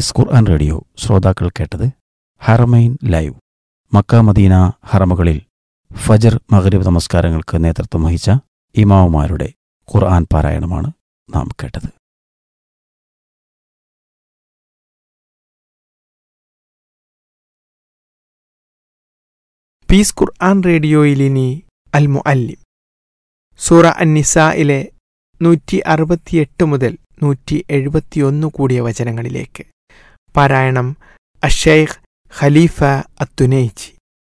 piece ഖുർആൻ radio ശ്രോതാക്കൾ കേട്ടത് Haramain live Makkah Madina ഹറമകളിൽ ഫജർ മഗ്രിബ് നമസ്കാരങ്ങൾക്ക് നേതൃത്വം വഹിച്ച ഇമാവുമാരുടെ ഖുർആൻ പാരായണമാണ് നാം കേട്ടത് പീസ് ഖുർആൻ റേഡിയോയിൽ ഇനി അൽ മുഅല്ലിം സൂറ അന്നിസയിലെ നൂറ്റി അറുപത്തിയെട്ട് മുതൽ നൂറ്റി എഴുപത്തിയൊന്ന് കൂടിയ വചനങ്ങളിലേക്ക് പാരായണം അഷൈഖ് ഖലീഫ അത്തുനൈജി